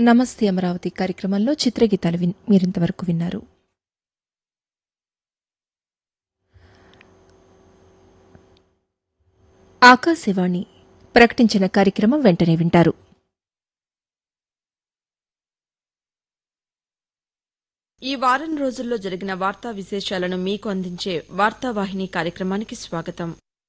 నమస్తే అమరావతి కార్యక్రమంలో చిత్రగీతాలు విన్- మీరింతవరకు విన్నారు ఆకాశవాణి ప్రకటించిన కార్యక్రమం వెంటనే వింటారు ఈ వారం రోజుల్లో జరిగిన వార్తా విశేషాలను మీకు అందించే వార్తావాహిని కార్యక్రమానికి స్వాగతం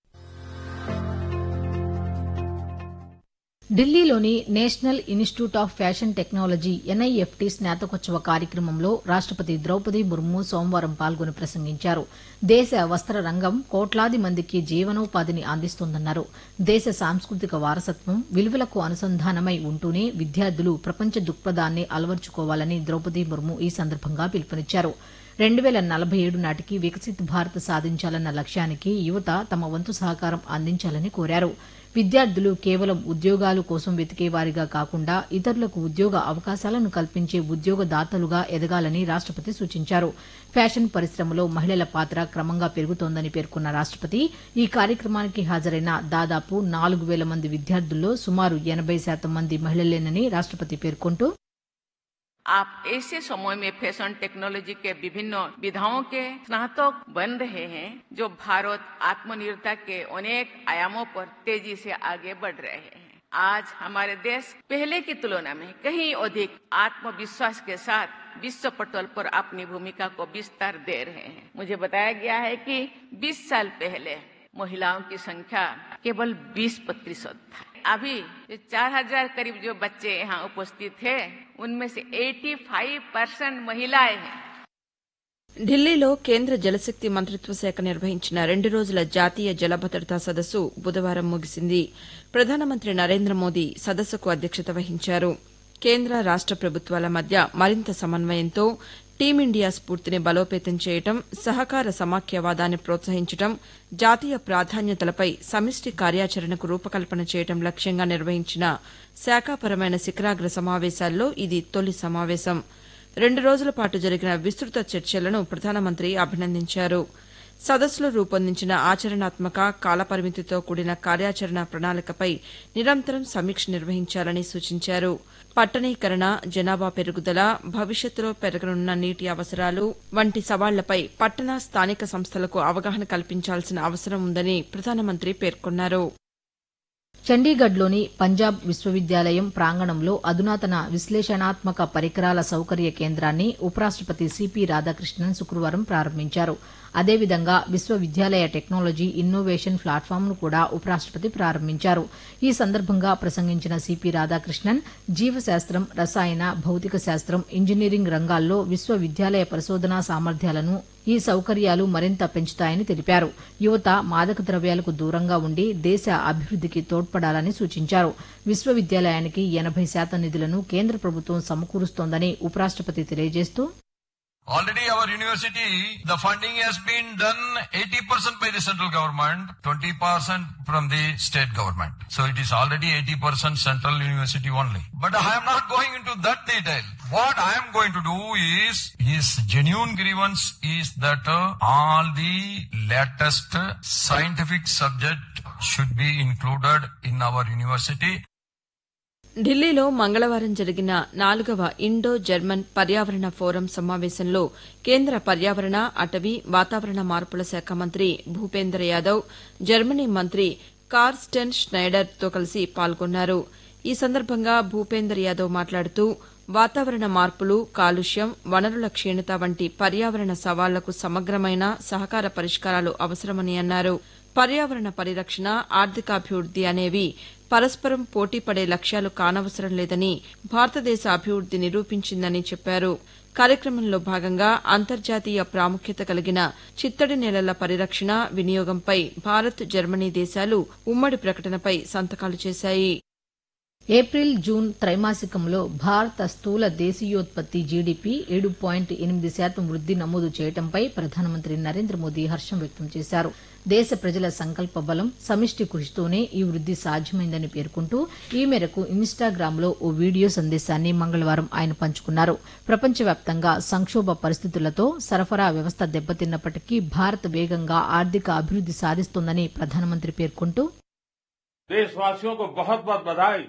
ఢిల్లీలోని National Institute of Fashion Technology NIFT స్నాతకోత్సవ కార్యక్రమంలో రాష్టపతి ద్రౌపది ముర్ము సోమవారం పాల్గొని ప్రసంగించారు దేశ వస్త్ర రంగం కోట్లాది మందికి జీవనోపాధిని అందిస్తోందన్నారు దేశ సాంస్కృతిక వారసత్వం విలువలకు అనుసంధానమై ఉంటూనే విద్యార్థులు ప్రపంచ దృక్పథాన్ని అలవర్చుకోవాలని ద్రౌపది ముర్ము ఈ సందర్భంగా పిలుపునిచ్చారు రెండు వేల నలభై ఏడు నాటికి వికసిత్ భారత్ సాధించాలన్న లక్ష్యానికి యువత తమ వంతు సహకారం అందించాలని కోరారు విద్యార్థులు కేవలం ఉద్యోగాల కోసం వెతికేవారిగా కాకుండా ఇతరులకు ఉద్యోగ అవకాశాలను కల్పించే ఉద్యోగదాతలుగా ఎదగాలని రాష్టపతి సూచించారు ఫ్యాషన్ పరిశ్రమలో మహిళల పాత్ర క్రమంగా పెరుగుతోందని పేర్కొన్న రాష్టపతి ఈ కార్యక్రమానికి హాజరైన దాదాపు నాలుగు వేల మంది విద్యార్థుల్లో సుమారు ఎనబై శాతం మంది మహిళలేనని రాష్టపతి పేర్కొంటూ आप ऐसे समय में फैशन टेक्नोलॉजी के विभिन्न विधाओं के स्नातक बन रहे हैं जो भारत आत्मनिर्भरता के अनेक आयामों पर तेजी से आगे बढ़ रहे हैं आज हमारे देश पहले की तुलना में कहीं अधिक आत्मविश्वास के साथ विश्व पटल पर अपनी भूमिका को विस्तार दे रहे हैं मुझे बताया गया है कि 20 साल पहले महिलाओं की संख्या केवल 20 प्रतिशत था अभी जो चार हजार करीब जो बच्चे यहाँ उपस्थित थे उनमें से 85 परसेंट महिलाएं हैं ఢిల్లీలో కేంద్ర జలశక్తి మంత్రిత్వ శాఖ నిర్వహించిన రెండు రోజుల జాతీయ జల భద్రతా సదస్సు బుధవారం ముగిసింది ప్రధానమంత్రి నరేంద్ర మోదీ సదస్సుకు అధ్యక్షత వహించారు కేంద్ర రాష్ట ప్రభుత్వాల మధ్య మరింత సమన్వయంతో టీమిండియా స్ఫూర్తిని బలోపేతం చేయటం సహకార సమాఖ్యవాదాన్ని ప్రోత్సహించటం జాతీయ ప్రాధాన్యతలపై సమిష్టి కార్యాచరణకు రూపకల్పన చేయటం లక్ష్యంగా నిర్వహించిన శాఖాపరమైన శిఖరాగ్ర సమావేశాల్లో ఇది తొలి సమావేశం రెండు రోజుల పాటు జరిగిన విస్తృత చర్చలను ప్రధానమంత్రి అభినందించారు సదస్సులో రూపొందించిన ఆచరణాత్మక కాలపరిమితితో కూడిన కార్యాచరణ ప్రణాళికపై నిరంతరం సమీక్ష నిర్వహించాలని సూచించారు పట్టణీకరణ జనాభా పెరుగుదల భవిష్యత్తులో పెరగనున్న నీటి అవసరాలు వంటి సవాళ్లపై పట్టణ స్థానిక సంస్థలకు అవగాహన కల్పించాల్సిన అవసరం ఉందని ప్రధానమంత్రి పేర్కొన్నారు చండీగఢ్లోని పంజాబ్ విశ్వవిద్యాలయం ప్రాంగణంలో అధునాతన విశ్లేషణాత్మక పరికరాల సౌకర్య కేంద్రాన్ని ఉపరాష్టపతి సిపి రాధాకృష్ణన్ శుక్రవారం ప్రారంభించారు అదేవిధంగా విశ్వవిద్యాలయ టెక్నాలజీ ఇన్నోవేషన్ ప్లాట్ఫామ్ను కూడా ఉపరాష్టపతి ప్రారంభించారు ఈ సందర్భంగా ప్రసంగించిన సిపి రాధాకృష్ణన్ జీవశాస్త్రం రసాయన భౌతిక శాస్త్రం ఇంజనీరింగ్ రంగాల్లో విశ్వవిద్యాలయ పరిశోధనా సామర్థ్యాలను ఈ సౌకర్యాలు మరింత పెంచుతాయని తెలిపారు యువత మాదక ద్రవ్యాలకు దూరంగా ఉండి దేశ అభివృద్దికి తోడ్పడాలని సూచించారు విశ్వవిద్యాలయానికి ఎనబై శాతం నిధులను కేంద్ర ప్రభుత్వం సమకూరుస్తోందని ఉపరాష్టపతి తెలియజేస్తూ Already our university, the funding has been done 80% by the central government, 20% from the state government. So it is already 80% central university only. But I am not going into that detail. What I am going to do is, his genuine grievance is that uh, all the latest uh, scientific subject should be included in our university. ఢిల్లీలో మంగళవారం జరిగిన నాలుగవ Indo German పర్యావరణ forum సమావేశంలో కేంద్ర పర్యావరణ అటవీ వాతావరణ మార్పుల శాఖ మంత్రి భూపేంద్ర యాదవ్ జర్మనీ మంత్రి కార్స్టెన్ స్నైడర్తో కలిసి పాల్గొన్నారు ఈ సందర్భంగా భూపేందర్ యాదవ్ మాట్లాడుతూ వాతావరణ మార్పులు కాలుష్యం వనరుల క్షీణత వంటి పర్యావరణ సవాళ్లకు సమగ్రమైన సహకార పరిష్కారాలు అవసరమని అన్నారు పర్యావరణ పరిరక్షణ ఆర్థికాభివృద్ది అనేవి పరస్పరం పోటీపడే లక్ష్యాలు కానవసరం లేదని భారతదేశ అభివృద్ది నిరూపించిందని చెప్పారు కార్యక్రమంలో భాగంగా అంతర్జాతీయ ప్రాముఖ్యత కలిగిన చిత్తడి నేలల పరిరక్షణ వినియోగంపై భారత్ జర్మనీ దేశాలు ఉమ్మడి ప్రకటనపై సంతకాలు చేశాయి ఏప్రిల్ జూన్ త్రైమాసికంలో భారత స్థూల దేశీయోత్పత్తి జీడీపీ ఏడు పాయింట్ ఎనిమిది శాతం వృద్ది నమోదు చేయడంపై ప్రధానమంత్రి నరేంద్ర మోదీ హర్షం వ్యక్తం చేశారు దేశ ప్రజల సంకల్ప బలం సమిష్టి కృషితోనే ఈ వృద్ది సాధ్యమైందని పేర్కొంటూ ఈ మేరకు ఇన్స్టాగ్రామ్లో ఓ వీడియో సందేశాన్ని మంగళవారం ఆయన పంచుకున్నారు ప్రపంచవ్యాప్తంగా సంక్షోభ పరిస్థితులతో సరఫరా వ్యవస్థ దెబ్బతిన్నప్పటికీ భారత్ వేగంగా ఆర్థిక అభివృద్ది సాధిస్తోందని ప్రధానమంత్రి పేర్కొంటూ देशवासियों को बहुत बहुत बधाई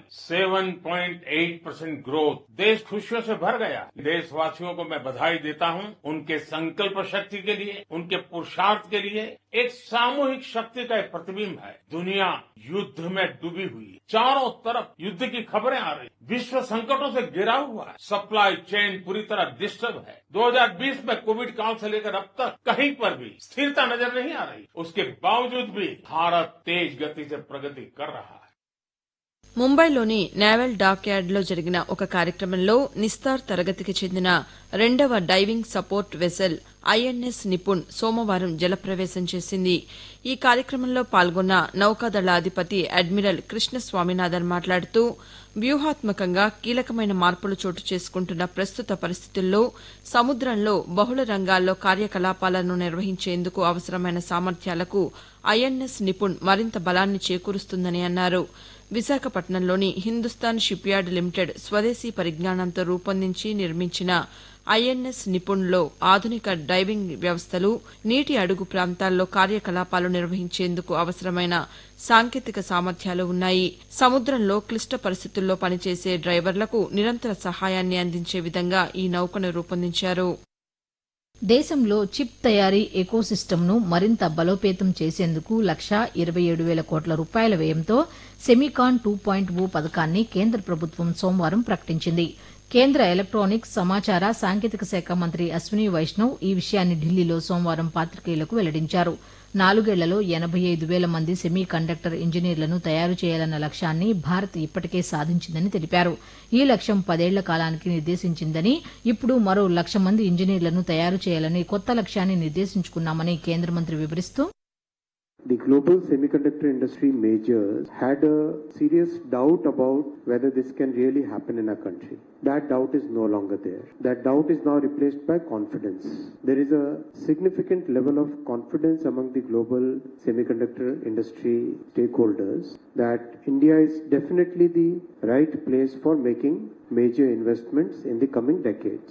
7.8 परसेंट ग्रोथ देश खुशियों से भर गया देशवासियों को मैं बधाई देता हूं उनके संकल्प शक्ति के लिए उनके पुरुषार्थ के लिए एक सामूहिक शक्ति का एक प्रतिबिंब है दुनिया युद्ध में डूबी हुई है चारों तरफ युद्ध की खबरें आ रही विश्व संकटों से घिरा हुआ है सप्लाई चेन पूरी तरह डिस्टर्ब है 2020 में कोविड काल से लेकर अब तक कहीं पर भी स्थिरता नजर नहीं आ रही उसके बावजूद भी भारत तेज गति से प्रगति कर रहा है ముంబైలోని నేవల్ డాక్ యార్డ్లో జరిగిన ఒక కార్యక్రమంలో నిస్తార్ తరగతికి చెందిన రెండవ diving support vessel INS Nipun సోమవారం జలప్రవేశం చేసింది ఈ కార్యక్రమంలో పాల్గొన్న నౌకాదళ అధిపతి అడ్మిరల్ కృష్ణ స్వామినాథన్ మాట్లాడుతూ వ్యూహాత్మకంగా కీలకమైన మార్పులు చోటు చేసుకుంటున్న ప్రస్తుత పరిస్థితుల్లో సముద్రంలో బహుళ రంగాల్లో కార్యకలాపాలను నిర్వహించేందుకు అవసరమైన సామర్థ్యాలకు ఐఎన్ఎస్ నిపుణ్ మరింత బలాన్ని చేకూరుస్తుందని అన్నారు విశాఖపట్నంలోని హిందుస్థాన్ షిప్ యార్డ్ లిమిటెడ్ స్వదేశీ పరిజ్ఞానంతో రూపొందించి నిర్మించిన ఐఎన్ఎస్ నిపుణ్లో ఆధునిక డైవింగ్ వ్యవస్థలు నీటి అడుగు ప్రాంతాల్లో కార్యకలాపాలు నిర్వహించేందుకు అవసరమైన సాంకేతిక సామర్థ్యాలు ఉన్నాయి సముద్రంలో క్లిష్ట పరిస్థితుల్లో పనిచేసే డ్రైవర్లకు నిరంతర సహాయాన్ని అందించే విధంగా ఈ నౌకను రూపొందించారు దేశంలో చిప్ తయారీ ఎకోసిస్టమ్ను మరింత బలోపేతం చేసేందుకు లక్షా ఇరవై ఏడు వేల కోట్ల రూపాయల వ్యయంతో సెమికాన్ టూ పాయింట్ ఓ పథకాన్ని కేంద్ర ప్రభుత్వం సోమవారం ప్రకటించింది కేంద్ర ఎలక్ట్రానిక్స్ సమాచార సాంకేతిక శాఖ మంత్రి అశ్విని వైష్ణవ్ ఈ విషయాన్ని ఢిల్లీలో సోమవారం పాతికేయులకు వెల్లడించారు నాలుగేళ్లలో ఎనబై ఐదు వేల మంది సెమీ కండక్టర్ ఇంజనీర్లను తయారు చేయాలన్న లక్ష్యాన్ని భారత్ ఇప్పటికే సాధించిందని తెలిపారు ఈ లక్ష్యం పదేళ్ల కాలానికి నిర్దేశించిందని ఇప్పుడు మరో లక్ష మంది ఇంజనీర్లను తయారు చేయాలని కొత్త లక్ష్యాన్ని నిర్దేశించుకున్నామని కేంద్ర మంత్రి వివరిస్తూ The global semiconductor industry majors had a serious doubt about whether this can really happen in our country. That doubt is no longer there. That doubt is now replaced by confidence. There is a significant level of confidence among the global semiconductor industry stakeholders that India is definitely the right place for making major investments in the coming decades.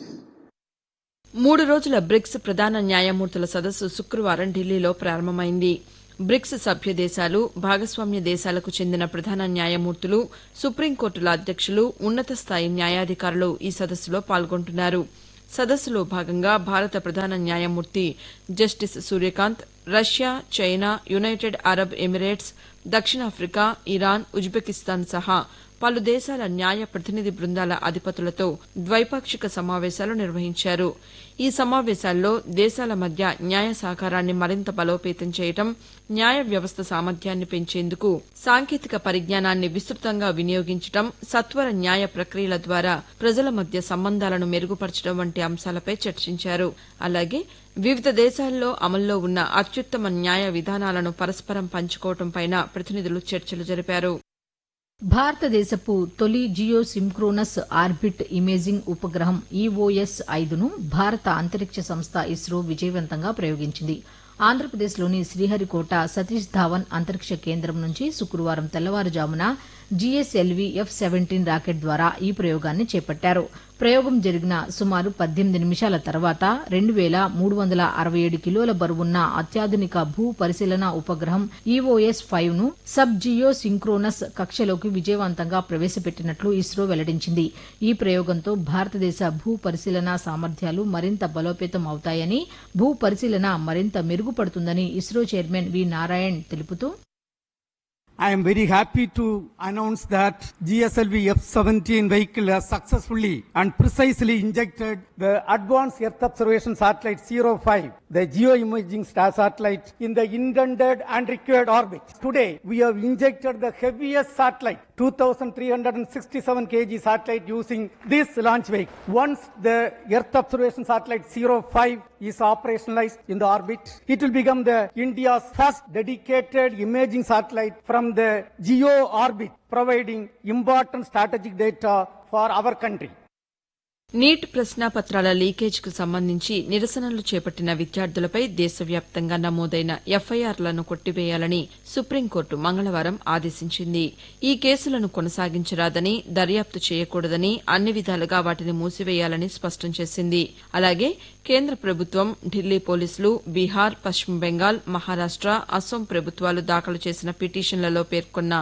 మూడు రోజుల bricks ప్రధాన న్యాయమూర్తుల సదస్సు శుక్రవారం ఢిల్లీలో ప్రారంభమైంది bricks సభ్య దేశాలు భాగస్వామ్య దేశాలకు చెందిన ప్రధాన న్యాయమూర్తులు సుప్రీంకోర్టుల అధ్యక్షులు ఉన్నత స్థాయి న్యాయాధికారులు ఈ సదస్సులో పాల్గొంటున్నారు సదస్సులో భాగంగా భారత ప్రధాన న్యాయమూర్తి Justice Suryakant Russia China United Arab Emirates దక్షిణాఫ్రికా ఇరాన్ ఉజ్బెకిస్తాన్ సహా పలు దేశాల న్యాయ ప్రతినిధి బృందాల అధిపతులతో ద్వైపాక్షిక సమావేశాలు నిర్వహించారు ఈ సమావేశాల్లో దేశాల మధ్య న్యాయ సహకారాన్ని మరింత బలోపేతం చేయడం న్యాయ వ్యవస్థ సామర్థ్యాన్ని పెంచేందుకు సాంకేతిక పరిజ్ఞానాన్ని విస్తృతంగా వినియోగించడం సత్వర న్యాయ ప్రక్రియల ద్వారా ప్రజల మధ్య సంబంధాలను మెరుగుపరచడం వంటి అంశాలపై చర్చించారు అలాగే వివిధ దేశాల్లో అమల్లో ఉన్న అత్యుత్తమ న్యాయ విధానాలను పరస్పరం పంచుకోవడంపైన ప్రతినిధులు చర్చలు జరిపారు భారతదేశపు తొలి జియో సింక్రోనస్ ఆర్బిట్ ఇమేజింగ్ ఉపగ్రహం ఈఓఎస్ ఐదును భారత అంతరిక్ష సంస్థ ఇస్రో విజయవంతంగా ప్రయోగించింది ఆంధ్రప్రదేశ్లోని శ్రీహరికోట సతీష్ ధావన్ అంతరిక్ష కేంద్రం నుంచి శుక్రవారం తెల్లవారుజామున జీఎస్ఎల్వీ ఎఫ్ సెవెంటీన్ రాకెట్ ద్వారా ఈ ప్రయోగాన్ని చేపట్టారు ప్రయోగం జరిగిన సుమారు పద్దెనిమిది నిమిషాల తర్వాత రెండు వేల మూడు వందల అరవై ఏడు కిలోల బరువున్న అత్యాధునిక భూ పరిశీలన ఉపగ్రహం ఈఓఎస్ ఫైవ్ ను సబ్ జియో సింక్రోనస్ కక్షలోకి విజయవంతంగా ప్రవేశపెట్టినట్లు ఇస్రో వెల్లడించింది ఈ ప్రయోగంతో భారతదేశ భూ పరిశీలన సామర్థ్యాలు మరింత బలోపేతం అవుతాయని భూ పరిశీలన మరింత మెరుగుపడుతుందని ఇస్రో చైర్మన్ వి నారాయణ్ తెలుపుతూ I am very happy to announce that GSLV F-17 vehicle has successfully and precisely injected the Advanced Earth Observation Satellite 05, the geoimaging star satellite, in the intended and required orbit. Today, we have injected the heaviest satellite, 2,367 kg satellite using this launch vehicle. Once the Earth Observation Satellite 05 is operationalized in the orbit, it will become the India's first dedicated imaging satellite from the geo orbit, providing important strategic data for our country. NEET ప్రశ్నాపత్రాల లీకేజ్కు సంబంధించి నిరసనలు చేపట్టిన విద్యార్థులపై దేశవ్యాప్తంగా నమోదైన ఎఫ్ఐఆర్లను కొట్టివేయాలని supreme court మంగళవారం ఆదేశించింది ఈ కేసులను కొనసాగించరాదని దర్యాప్తు చేయకూడదని అన్ని విధాలుగా వాటిని మూసివేయాలని స్పష్టం చేసింది అలాగే కేంద్ర ప్రభుత్వం ఢిల్లీ పోలీసులు బీహార్ పశ్చిమ బెంగాల్ మహారాష్ట అసోం ప్రభుత్వాలు దాఖలు చేసిన పిటిషన్లలో పేర్కొన్న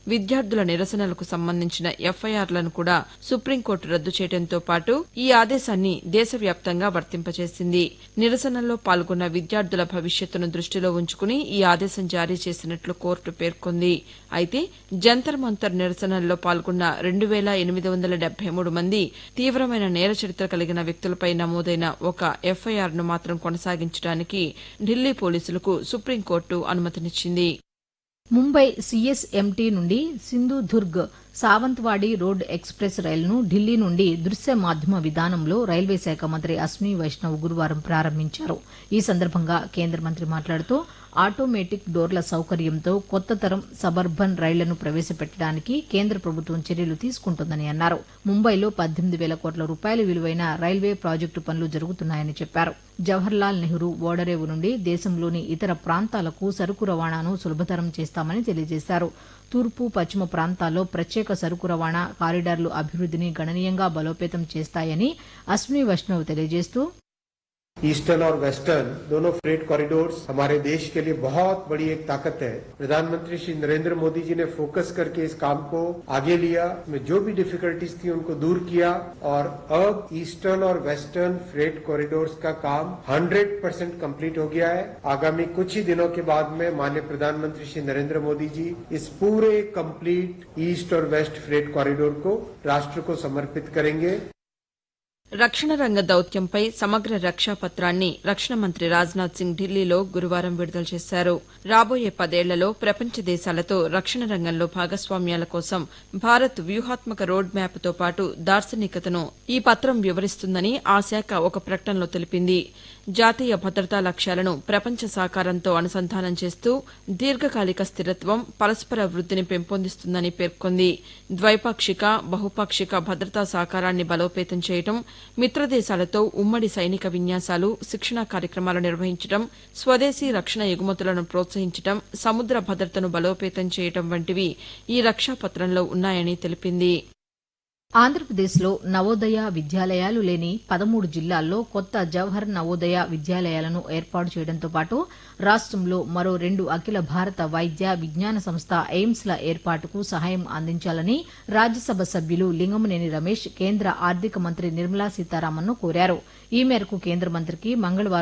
విద్యార్థుల నిరసనలకు సంబంధించిన ఎఫ్ఐఆర్లను కూడా సుప్రీంకోర్టు రద్దు చేయడంతో పాటు ఈ ఆదేశాన్ని దేశవ్యాప్తంగా వర్తింపజేసింది నిరసనల్లో పాల్గొన్న విద్యార్థుల భవిష్యత్తును దృష్టిలో ఉంచుకుని ఈ ఆదేశం జారీ చేసినట్లు కోర్టు పేర్కొంది అయితే జంతర్ మంతర్ నిరసనల్లో పాల్గొన్న రెండు వేల ఎనిమిది వందల డెబ్బై మూడు మంది తీవ్రమైన నేర చరిత్ర కలిగిన వ్యక్తులపై నమోదైన ఒక ఎఫ్ఐఆర్ను మాత్రం కొనసాగించడానికి ఢిల్లీ పోలీసులకు సుప్రీంకోర్టు అనుమతినిచ్చింది ముంబై సిఎస్ఎంటీ నుండి సింధుదుర్గ్ సావంత్వాడి రోడ్ ఎక్స్ప్రెస్ రైలును ఢిల్లీ నుండి దృశ్య మాధ్యమ విధానంలో రైల్వే శాఖ మంత్రి అశ్విని వైష్ణవ్ గురువారం ప్రారంభించారు ఈ సందర్భంగా కేంద్ర మంత్రి మాట్లాడుతూ ఆటోమేటిక్ డోర్ల సౌకర్యంతో కొత్త తరం సబర్బన్ రైళ్లను ప్రవేశపెట్టడానికి కేంద్ర ప్రభుత్వం చర్యలు తీసుకుంటోందని అన్నారు ముంబైలో పద్దెనిమిది వేల కోట్ల రూపాయల విలువైన రైల్వే ప్రాజెక్టు పనులు జరుగుతున్నాయని చెప్పారు జవహర్లాల్ నెహ్రూ ఓడరేవు నుండి దేశంలోని ఇతర ప్రాంతాలకు సరుకు రవాణాను సులభతరం చేస్తామని తెలియజేశారు తూర్పు పశ్చిమ ప్రాంతాల్లో ప్రత్యేక సరుకు రవాణా కారిడార్లు అభివృద్దిని గణనీయంగా బలోపేతం చేస్తాయని అశ్విని వైష్ణవ్ తెలియజేస్తూ ईस्टर्न और वेस्टर्न दोनों फ्रेट कॉरिडोर्स हमारे देश के लिए बहुत बड़ी एक ताकत है प्रधानमंत्री श्री नरेंद्र मोदी जी ने फोकस करके इस काम को आगे लिया में जो भी डिफिकल्टीज थी उनको दूर किया और अब ईस्टर्न और वेस्टर्न फ्रेट कॉरिडोर्स का काम 100 परसेंट कम्प्लीट हो गया है आगामी कुछ ही दिनों के बाद में माननीय प्रधानमंत्री श्री नरेंद्र मोदी जी इस पूरे कंप्लीट ईस्ट और वेस्ट फ्रेट कॉरिडोर को राष्ट्र को समर्पित करेंगे రక్షణ రంగ దౌత్యంపై సమగ్ర రక్షా పత్రాన్ని రక్షణ మంత్రి రాజ్నాథ్ సింగ్ ఢిల్లీలో గురువారం విడుదల చేశారు రాబోయే పదేళ్లలో ప్రపంచ దేశాలతో రక్షణ రంగంలో భాగస్వామ్యాల కోసం భారత్ వ్యూహాత్మక రోడ్ మ్యాప్తో పాటు దార్శనికతను ఈ పత్రం వివరిస్తుందని ఆ శాఖ ఒక ప్రకటనలో తెలిపింది జాతీయ భద్రతా లక్ష్యాలను ప్రపంచ సహకారంతో అనుసంధానం చేస్తూ దీర్ఘకాలిక స్థిరత్వం పరస్పర వృద్దిని పెంపొందిస్తుందని పేర్కొంది ద్వైపాక్షిక బహుపాక్షిక భద్రతా సహకారాన్ని బలోపేతం చేయడం మిత్రదేశాలతో ఉమ్మడి సైనిక విన్యాసాలు శిక్షణా కార్యక్రమాలు నిర్వహించడం స్వదేశీ రక్షణ ఎగుమతులను ప్రోత్సహించడం సముద్ర భద్రతను బలోపేతం చేయడం వంటివి ఈ రక్షాపత్రంలో ఉన్నాయని తెలిపింది ఆంధ్రప్రదేశ్లో నవోదయ విద్యాలయాలు లేని పదమూడు జిల్లాల్లో కొత్త జవహర్ నవోదయ విద్యాలయాలను ఏర్పాటు చేయడంతో పాటు రాష్టంలో మరో రెండు అఖిల భారత వైద్య విజ్ఞాన సంస్థ ఎయిమ్స్ల ఏర్పాటుకు సహాయం అందించాలని రాజ్యసభ సభ్యులు లింగమనేని రమేష్ కేంద్ర ఆర్థిక మంత్రి నిర్మలా సీతారామన్ను కోరారు ఈ మేరకు కేంద్ర మంత్రికి మంగళవారం